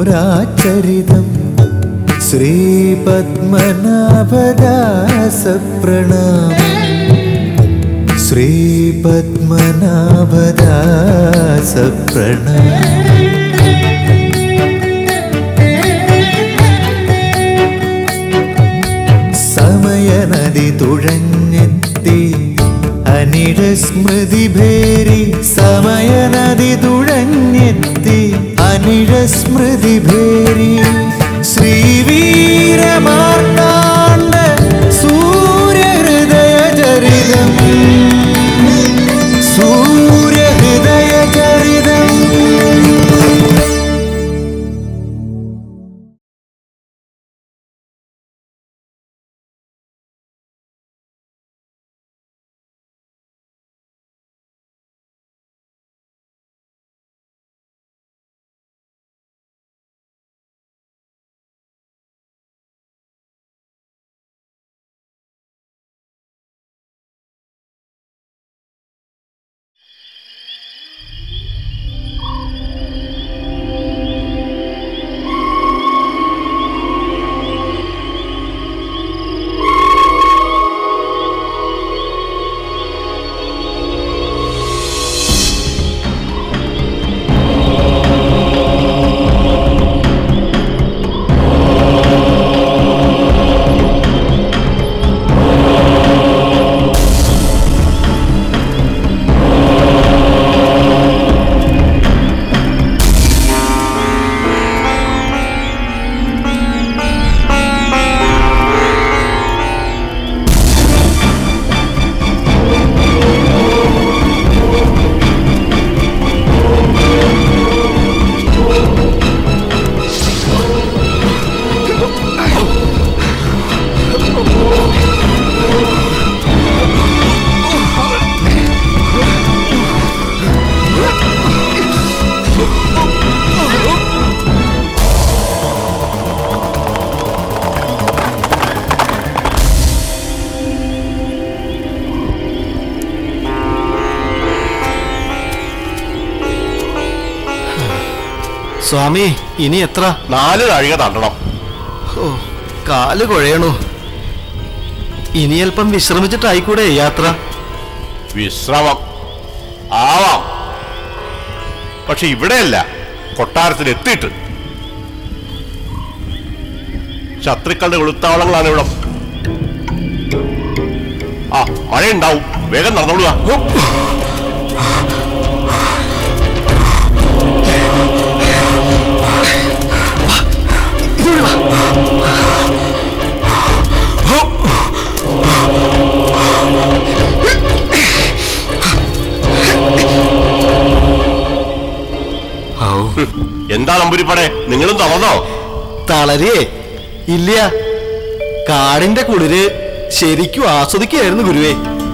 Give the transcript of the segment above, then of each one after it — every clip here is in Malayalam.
പുരാചരിതം ശ്രീപത്മനാഭദാസപ്രണാമം ശ്രീപത്മനാഭദാസപ്രണാമം സമയനദി തുഴഞ്ഞെത്തി അനിഴ സ്മൃതി ഭേരി സമയനദി തുഴഞ്ഞെത്തി അനിഴ സ്മൃതി ഭേരി ശ്രീവീരമാർത്താണ്ഡ സൂര്യഹൃദയ ചരിതം സൂര്യഹൃദയ ചരിതം സ്വാമി ഇനി എത്ര നാല് നാഴിക താണ്ടണം ഓ കാല് കുഴയണു ഇനി അല്പം വിശ്രമിച്ചിട്ടായിക്കൂടെ യാത്ര വിശ്രമം ആവാം പക്ഷെ ഇവിടെയല്ല കൊട്ടാരത്തിൽ എത്തിയിട്ട് ശത്രുക്കളുടെ ഒളുത്താവളങ്ങളാണ് ഇവിടെ ആ മഴയുണ്ടാവും വേഗം നടന്നോളുക എന്താ നമ്പൂരിപ്പടെ നിങ്ങളും തളർന്നോ തളരേ ഇല്ല കാടിന്റെ കുളിര് ശരിക്കും ആസ്വദിക്കുകയായിരുന്നു ഗുരുവേ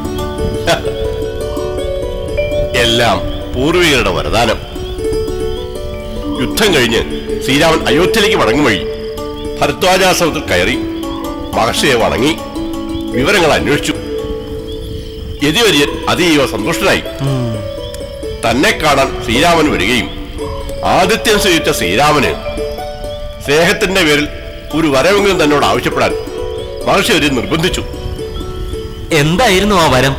എല്ലാം പൂർവികരുടെ വരദാനം യുദ്ധം കഴിഞ്ഞ് ശ്രീരാമൻ അയോധ്യയിലേക്ക് മടങ്ങും വഴി ഭരദ്വാജാശ്രമത്തിൽ കയറി മഹർഷിയെ വണങ്ങി വിവരങ്ങൾ അന്വേഷിച്ചു യതിവര്യൻ അതീവ സന്തുഷ്ടനായി തന്നെ കാണാൻ ശ്രീരാമൻ വരികയും ആദിത്യം സ്വീകരിച്ച ശ്രീരാമന് സ്നേഹത്തിന്റെ പേരിൽ ഒരു വരവെങ്കിലും തന്നോട് ആവശ്യപ്പെടാൻ മഹർഷി ഒരു നിർബന്ധിച്ചു എന്തായിരുന്നു ആ വരം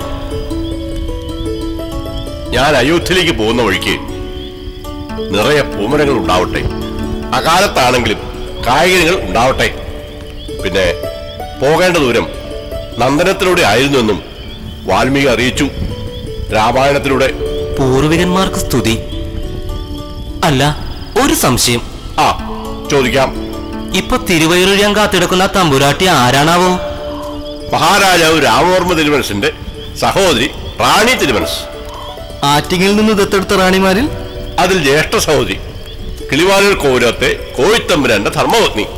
ഞാൻ അയോധ്യയിലേക്ക് പോകുന്ന വഴിക്ക് നിറയെ പൂമരങ്ങൾ ഉണ്ടാവട്ടെ അകാലത്താണെങ്കിലും കായികങ്ങൾ ഉണ്ടാവട്ടെ പിന്നെ പോകേണ്ട ദൂരം നന്ദനത്തിലൂടെ ആയിരുന്നുവെന്നും വാൽമീകി അറിയിച്ചു രാമായണത്തിലൂടെ പൂർവികന്മാർക്ക് സ്തുതി അല്ല ഒരു സംശയം ആ ചോദിക്കാം ഇപ്പൊ തിരുവൈറൂര്യം കാത്തിടക്കുന്ന തമ്പുരാട്ടി ആരാണാവോ മഹാരാജാവ് രാമവർമ്മ തിരുമനസിന്റെ സഹോദരി റാണി തിരുമനസ് ആറ്റിങ്ങിൽ നിന്ന് ദത്തെടുത്ത റാണിമാരിൽ അതിൽ ജ്യേഷ്ഠ സഹോദരി കിളിവാലൂർ കോവിലത്തെ കോയിത്തമ്പുരാന്റെ ധർമ്മപത്നി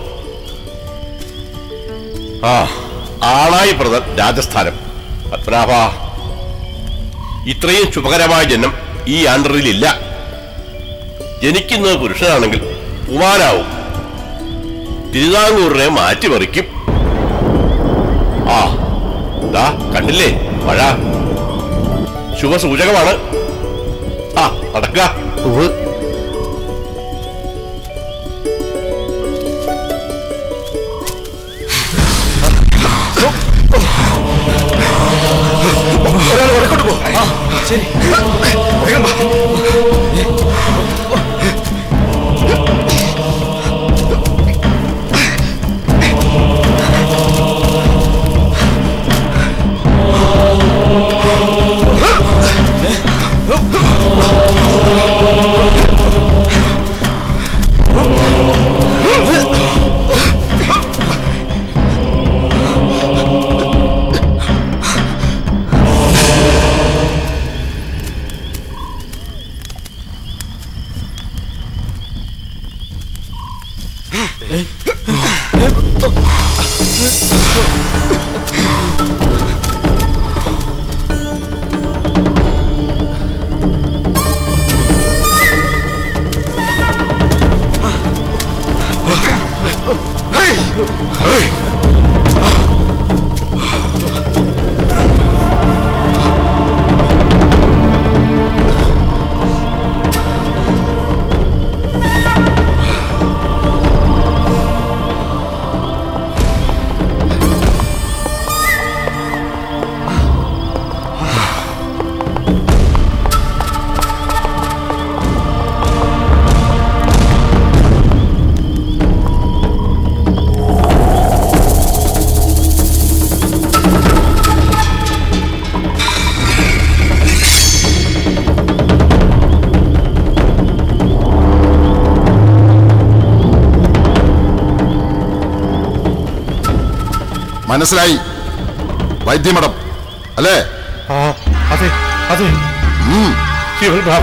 ആ ആണായി പ്രദൻ രാജസ്ഥാനം പത്മനാഭ ഇത്രയും ശുഭകരമായ ജന്മം ഈ ആണ്ടറിലില്ല ജനിക്കുന്നത് പുരുഷനാണെങ്കിൽ ഉമാനാവും തിരുവിതാംകൂറിനെ മാറ്റിമറിക്കും ആ ദാ കണ്ടില്ലേ മഴ ശുഭസൂചകമാണ് ആ നടക്കുക ഉവ്വ് ഒരാൾ വടക്കോട്ട് പോ ശരി വേഗം വാ. മനസ്സിലായി വൈദ്യമഠം അല്ലേ ആ അതെ അതെ ഉം. ശിവൽബാബ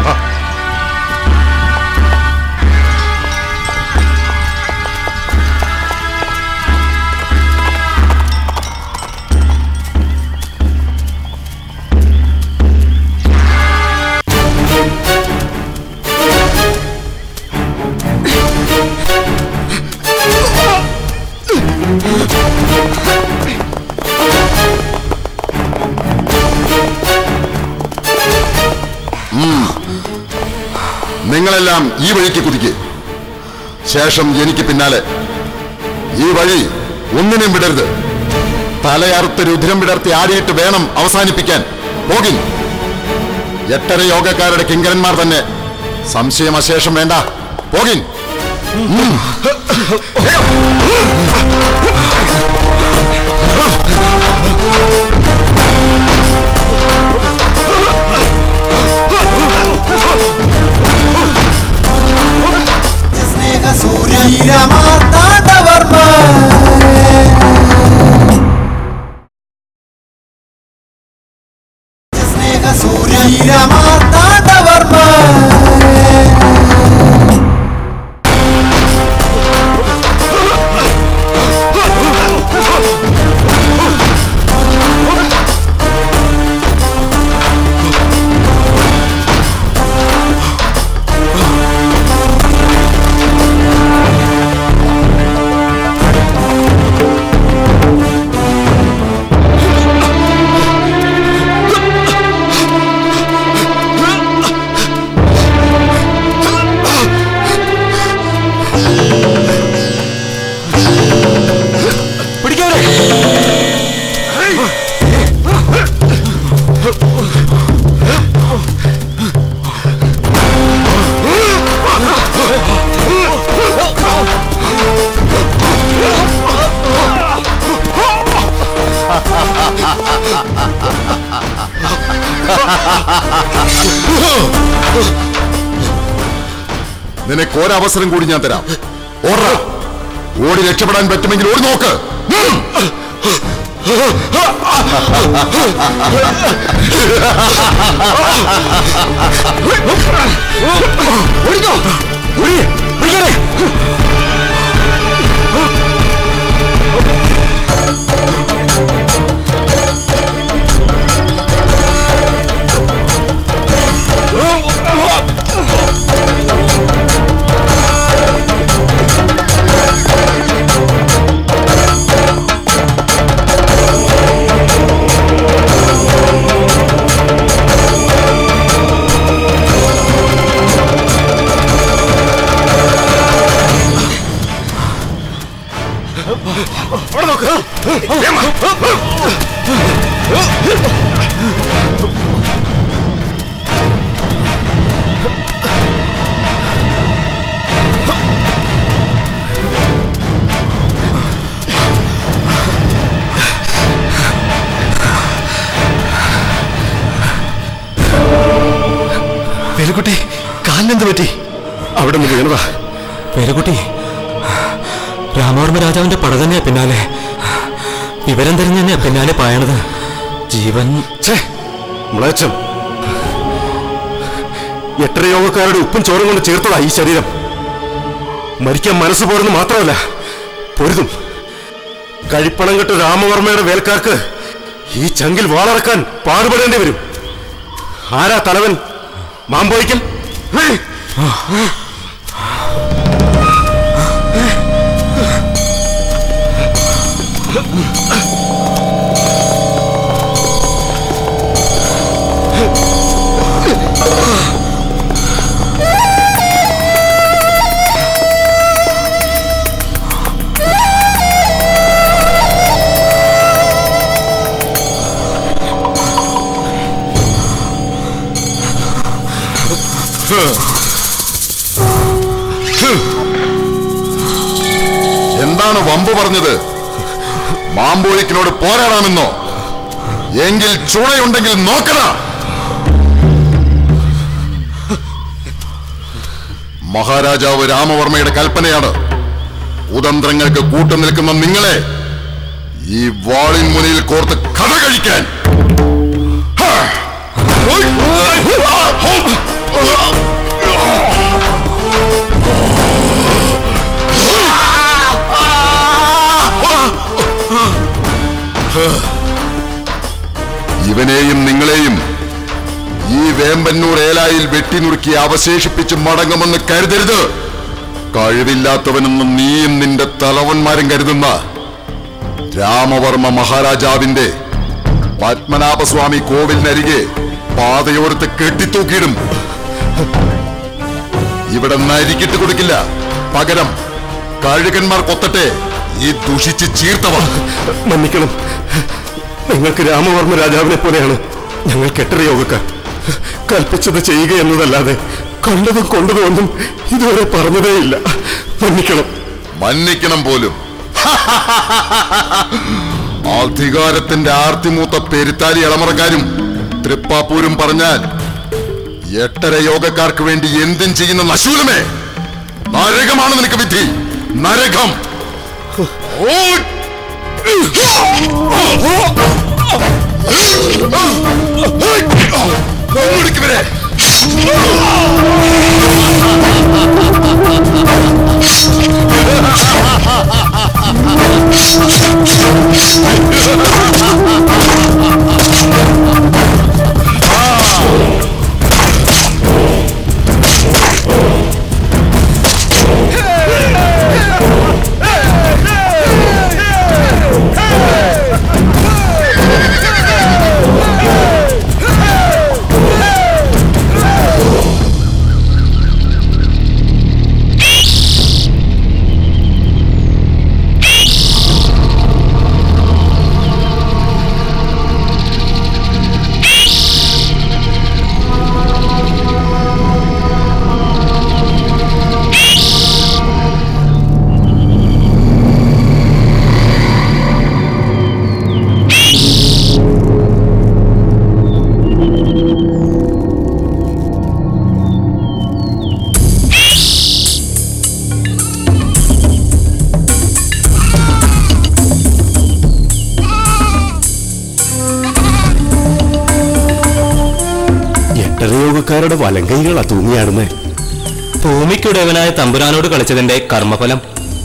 നിങ്ങളെല്ലാം ഈ വഴിക്ക് കുതിക്ക് ശേഷം എനിക്ക് പിന്നാലെ ഈ വഴി ഒന്നിനും വിടരുത് തലയറുത്ത് രുദ്രം വിടർത്തി ആടിയിട്ട് വേണം അവസാനിപ്പിക്കാൻ പോകിൻ എട്ടര യോഗക്കാരുടെ കിങ്കരന്മാർ തന്നെ സംശയം അശേഷം വേണ്ട പോകിൻ നിനക്ക് ഒരവസരം കൂടി ഞാൻ തരാം ഓടാ ഓടി രക്ഷപ്പെടാൻ പറ്റുമെങ്കിൽ ഓടി നോക്ക് ഉം. അവിടെ നോക്ക് വേഗം വാ. പേരുക്കുട്ടി കാലിനെന്ത് പറ്റി അവിടെ നിന്ന് വീണതാ പേരക്കുട്ടി രാമവർമ്മ രാജാവിന്റെ പട തന്നെയാ പിന്നാലെ വിവരം തരുന്ന തന്നെയാ പിന്നാലെ പായണത് ജീവൻ ഛേ മ്ലേച്ഛം എത്ര യോഗക്കാരുടെ ഉപ്പും ചോറും കൊണ്ട് ചേർത്തതാ ഈ ശരീരം മരിക്കാൻ മനസ്സ് പോരെന്ന് മാത്രമല്ല പൊരുതും കഴിപ്പണം കെട്ട് രാമവർമ്മയുടെ വേൽക്കാർക്ക് ഈ ചങ്കിൽ വാളറക്കാൻ പാടുപെടേണ്ടി വരും ആരാ തലവൻ മാമ്പോയിക്കൽ ഹേ! എന്താണ് വമ്പ് പറഞ്ഞത് മാമ്പോഴിക്കിനോട് പോരാടാമെന്നോ എങ്കിൽ ചുണയുണ്ടെങ്കിൽ നോക്കണ മഹാരാജാവ് രാമവർമ്മയുടെ കൽപ്പനയാണ് കുതന്ത്രങ്ങൾക്ക് കൂട്ടുനിൽക്കുന്ന നിങ്ങളെ ഈ വാളിൻ മുനയിൽ കോർത്ത് കഥ കഴിക്കാൻ ഹാ! ഇവനെയും നിങ്ങളെയും ഈ വേമ്പന്നൂർ ഏലായിൽ വെട്ടിനുറുക്കി അവശേഷിപ്പിച്ച് മടങ്ങുമെന്ന് കരുതരുത് കഴിവില്ലാത്തവനെന്ന് നീയും നിന്റെ തലവന്മാരും കരുതുന്ന രാമവർമ്മ മഹാരാജാവിന്റെ പത്മനാഭസ്വാമി കോവിലിനരികെ പാതയോരത്ത് കെട്ടിത്തൂക്കിയിടും ഇവിടെ നരിക്കിട്ട് കൊടുക്കില്ല പകരം കഴുകന്മാർ കൊത്തട്ടെ ഈ ദുഷിച്ച് ചീർത്തവ മன்னிക്കണം നിങ്ങൾക്ക് രാമവർമ്മ രാജാവിനെ പോലെയാണ് ഞങ്ങൾ കെട്ടറ യോഗക്കാർ കൽപ്പിച്ചത് ചെയ്യുക എന്നതല്ലാതെ കണ്ടതും കൊണ്ടതും ഒന്നും ഇതുവരെ പറഞ്ഞതേയില്ല മன்னிക്കണം മന്നിക്കണം പോലും അധികാരത്തിന്റെ ആർത്തിമൂത്ത പെരുത്താലി ഇളമറക്കാരും തൃപ്പാപ്പൂരും പറഞ്ഞാൽ എട്ടര യോഗക്കാർക്ക് വേണ്ടി എന്തും ചെയ്യുന്ന നശൂലമേ നരകമാണ് നിനക്ക് വിധി നരകം ഓ! അങ്ങോട്ടേക്ക് വരെ. എട്ടര യോഗക്കാരുടെ വലങ്കൈകളാ തൂങ്ങിയാടുന്നേ ഭൂമിക്കുടയവനായ തമ്പുരാനോട് കളിച്ചതിന്റെ കർമ്മഫലം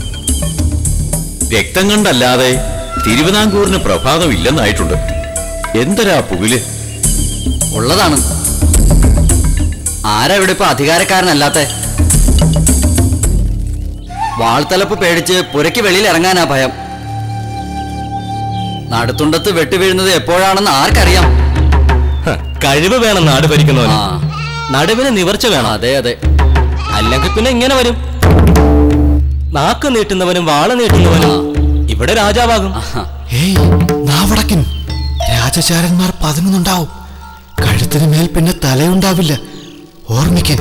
രക്തം കണ്ടല്ലാതെ തിരുവിതാംകൂറിന് പ്രഭാതം ഇല്ലെന്നായിട്ടുണ്ട് എന്തരാ പുകില് ഉള്ളതാണ് ആരാ ഇവിടെ ഇപ്പൊ അധികാരക്കാരനല്ലാത്ത വാൾത്തലപ്പ് പേടിച്ച് പുരയ്ക്ക് വെളിയിൽ ഇറങ്ങാനാ ഭയം നടുത്തുണ്ടത്ത് വെട്ടിവീഴുന്നത് എപ്പോഴാണെന്ന് ആർക്കറിയാം ഹ, കഴിവ് വേണം നാട് ഭരിക്കുന്നവന് ആ നടുവിന് നിവർച്ച വേണം അതെ അതെ അല്ലെങ്കിൽ പിന്നെ ഇങ്ങനെ വരും നാക്ക് നീട്ടുന്നവനും വാള നീട്ടുന്നവനും ഇവിടെ രാജാവാകും ആഹാ. ഏയ് നാവടക്കൻ രാജചാരന്മാർ പതിനൊന്നുണ്ടാവും കഴുത്തിന് മേൽ പിന്നെ തലയുണ്ടാവില്ല ഓർമ്മിക്കാൻ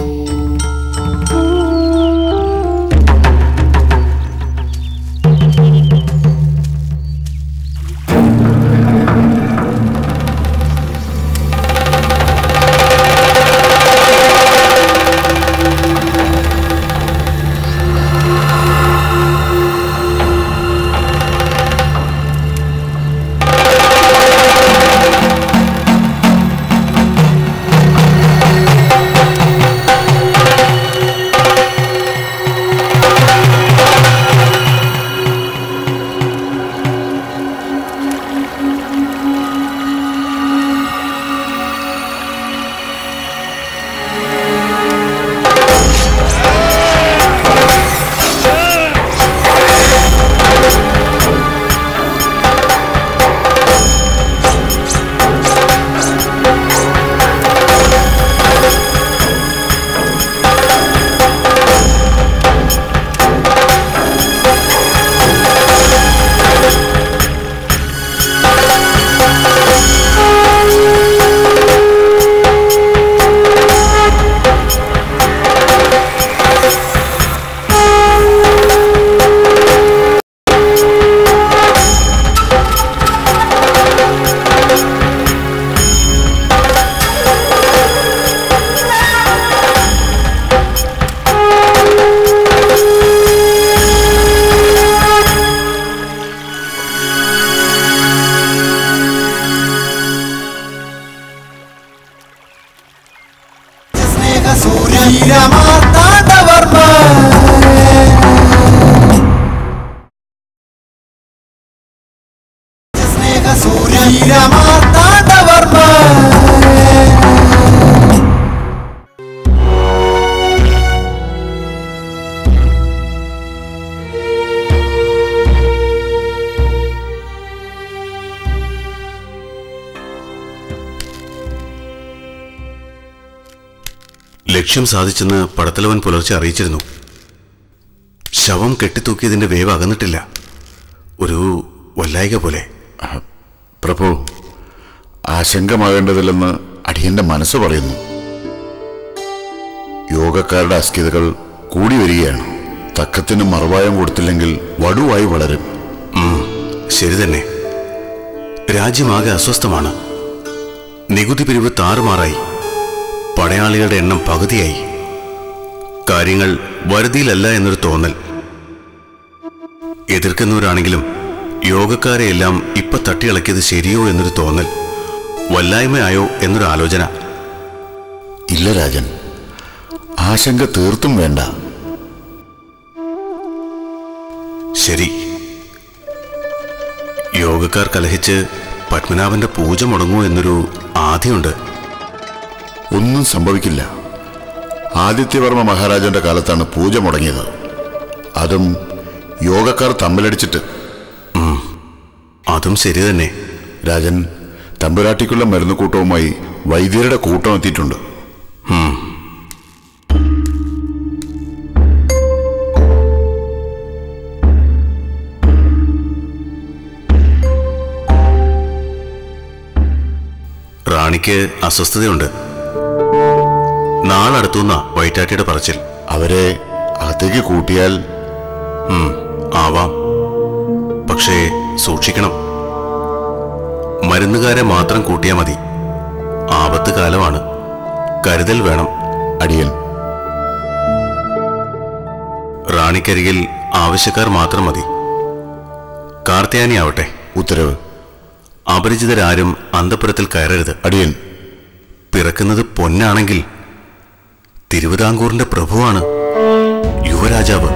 ലക്ഷ്യം സാധിച്ചെന്ന് പടത്തലവൻ പുലർച്ചെ അറിയിച്ചിരുന്നു ശവം കെട്ടിത്തൂക്കിയതിന്റെ വേവ് അകന്നിട്ടില്ല ഒരു വല്ലായിക പോലെ പ്രഭു ആശങ്കമാകേണ്ടതില്ലെന്ന് അടിയന്റെ മനസ്സ് പറയുന്നു യോഗക്കാരുടെ അസ്ഥിതകൾ കൂടി വരികയാണ് തക്കത്തിന് മറുവായം കൊടുത്തില്ലെങ്കിൽ വടുവായി വളരും ശരി തന്നെ രാജ്യമാകെ അസ്വസ്ഥമാണ് നികുതി പിരിവ് താറുമാറായി പടയാളികളുടെ എണ്ണം പകുതിയായി കാര്യങ്ങൾ വരുതിയിലല്ല എന്നൊരു തോന്നൽ എതിർക്കുന്നവരാണെങ്കിലും യോഗക്കാരെയെല്ലാം ഇപ്പൊ തട്ടിയിളക്കിയത് ശരിയോ എന്നൊരു തോന്നൽ വല്ലായ്മയായോ എന്നൊരു ആലോചന ഇല്ല രാജൻ ആശങ്ക തീർത്തും വേണ്ട ശരി യോഗക്കാർ കലഹിച്ച് പത്മനാഭന്റെ പൂജ മുടങ്ങൂ എന്നൊരു ആധിയുണ്ട് ഒന്നും സംഭവിക്കില്ല ആദിത്യവർമ്മ മഹാരാജന്റെ കാലത്താണ് പൂജ മുടങ്ങിയത് അതും യോഗക്കാർ തമ്മിലടിച്ചിട്ട് അതും ശരി തന്നെ രാജൻ തമ്പുരാട്ടിക്കുള്ള മരുന്ന് കൂട്ടവുമായി വൈദ്യരുടെ കൂട്ടം എത്തിയിട്ടുണ്ട് റാണിക്ക് അസ്വസ്ഥതയുണ്ട് നാളടുത്തുന്ന വൈറ്റാട്ടിയുടെ പറച്ചിൽ അവരെ അകത്തേക്ക് കൂട്ടിയാൽ ആവാം പക്ഷേ സൂക്ഷിക്കണം മരുന്നുകാരെ മാത്രം കൂട്ടിയാൽ മതി ആപത്ത് കാലമാണ് കരുതൽ വേണം അടിയൻ റാണിക്കരികിൽ ആവശ്യക്കാർ മാത്രം മതി കാർത്തിയാനി ആവട്ടെ ഉത്തരവ് അപരിചിതരാരും അന്തപുരത്തിൽ കയറരുത് അടിയൻ പിറക്കുന്നത് പൊന്നാണെങ്കിൽ തിരുവിതാംകൂറിന്റെ പ്രഭുവാണ് യുവരാജാവ്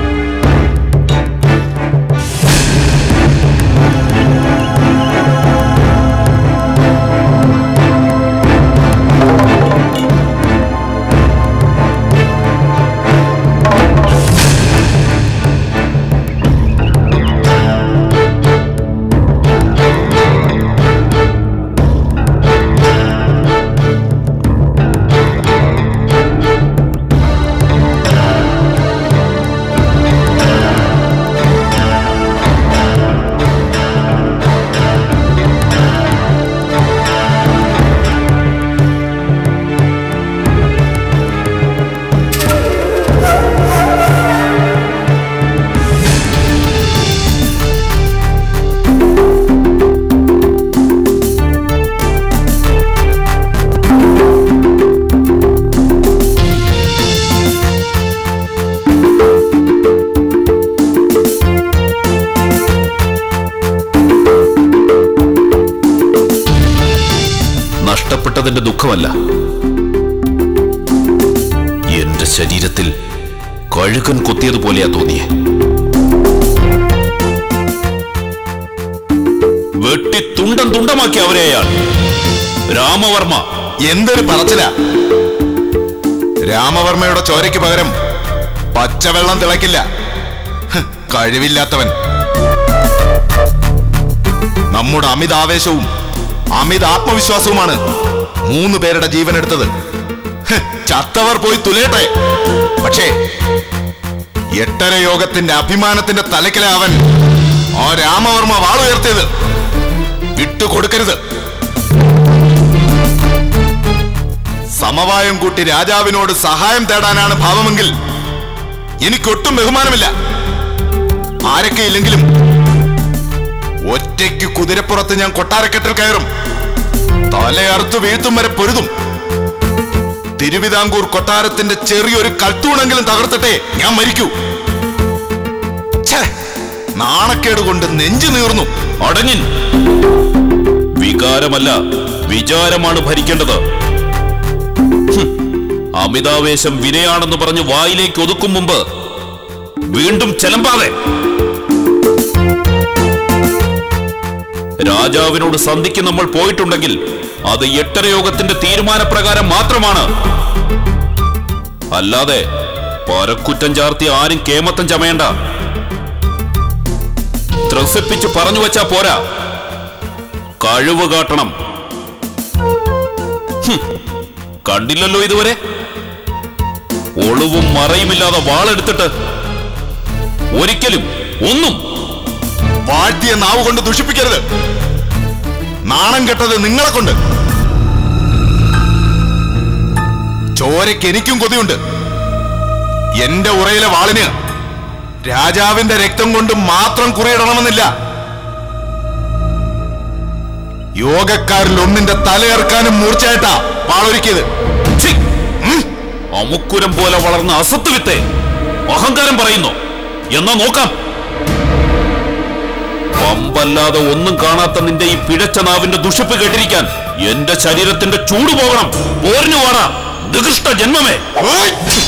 ും നഷ്ടപ്പെട്ടതിന്റെ ദുഃഖമല്ല എന്റെ ശരീരത്തിൽ കഴുകൻ കൊത്തിയതുപോലെയാ തോന്നിയേ വെട്ടി തുണ്ടം തുണ്ടമാക്കി അവരെ അയാൾ രാമവർമ്മ എന്തൊരു പറച്ചില രാമവർമ്മയുടെ ചോരയ്ക്ക് പകരം പച്ചവെള്ളം തിളക്കില്ല ഹ്, കഴിവില്ലാത്തവൻ നമ്മുടെ അമിതാവേശവും അമിത ആത്മവിശ്വാസവുമാണ് മൂന്ന് പേരുടെ ജീവൻ എടുത്തത് ഹ്, ചത്തവർ പോയി തുലയട്ടെ പക്ഷേ എട്ടര യോഗത്തിന്റെ അഭിമാനത്തിന്റെ തലക്കിലെ അവൻ ആ രാമവർമ്മ വാളുയർത്തിയത് വിട്ടുകൊടുക്കരുത് സമവായം കൂട്ടി രാജാവിനോട് സഹായം തേടാനാണ് ഭാവമെങ്കിൽ എനിക്കൊട്ടും ബഹുമാനമില്ല ആരൊക്കെ ഇല്ലെങ്കിലും ഒറ്റയ്ക്ക് കുതിരപ്പുറത്ത് ഞാൻ കൊട്ടാരക്കെട്ടിൽ കയറും തലയറുത്ത് വീഴ്ത്തും വരെ പൊരുതും തിരുവിതാംകൂർ കൊട്ടാരത്തിന്റെ ചെറിയൊരു കൽത്തൂണെങ്കിലും തകർത്തിട്ടെ ഞാൻ മരിക്കൂ ഛേ, നാണക്കേട് കൊണ്ട് നെഞ്ചു നീർന്നു അടങ്ങിൻ വികാരമല്ല വിചാരമാണ് ഭരിക്കേണ്ടത് ഹും, അമിതാവേശം വിനയാണെന്ന് പറഞ്ഞ് വായിലേക്ക് ഒതുക്കും മുമ്പ് വീണ്ടും ചെലമ്പാതെ രാജാവിനോട് സന്ധിക്ക് നമ്മൾ പോയിട്ടുണ്ടെങ്കിൽ അത് എട്ടരയോഗത്തിന്റെ തീരുമാനപ്രകാരം മാത്രമാണ് അല്ലാതെ പരക്കുറ്റം ചാർത്തി ആരും കേമത്തം ചമയണ്ട ത്രസിപ്പിച്ച് പറഞ്ഞു വച്ചാ പോരാ കഴിവ് കാട്ടണം ഹും, കണ്ടില്ലല്ലോ ഇതുവരെ ഒളിവും മറയുമില്ലാതെ വാളെടുത്തിട്ട് ഒരിക്കലും ഒന്നും വാഴ്ത്തിയ നാവ് കൊണ്ട് ദുഷിപ്പിക്കരുത് നാണം കെട്ടത് നിങ്ങളെ കൊണ്ട് ചോരയ്ക്ക് എനിക്കും കൊതിയുണ്ട് എന്റെ ഉറയിലെ വാളിന് രാജാവിന്റെ രക്തം കൊണ്ട് മാത്രം കുറിയിടണമെന്നില്ല യോഗക്കാരിൽ ഒന്നിന്റെ തലയിറക്കാനും മൂർച്ചയായിട്ടാ വാളൊരുക്കിയത് ഛി! ഉം! അമുക്കുരം പോലെ വളർന്ന അസത്ത് വിത്തെ അഹങ്കാരം പറയുന്നു എന്നാ നോക്കാം പമ്പല്ലാതെ ഒന്നും കാണാത്ത നിന്റെ ഈ പിഴച്ച നാവിന്റെ ദുഷിപ്പ് കേട്ടിരിക്കാൻ എന്റെ ശരീരത്തിന്റെ ചൂട് പോകണം പോരിഞ്ഞു വാടാ നികൃഷ്ട ജന്മമേ ഓയ്!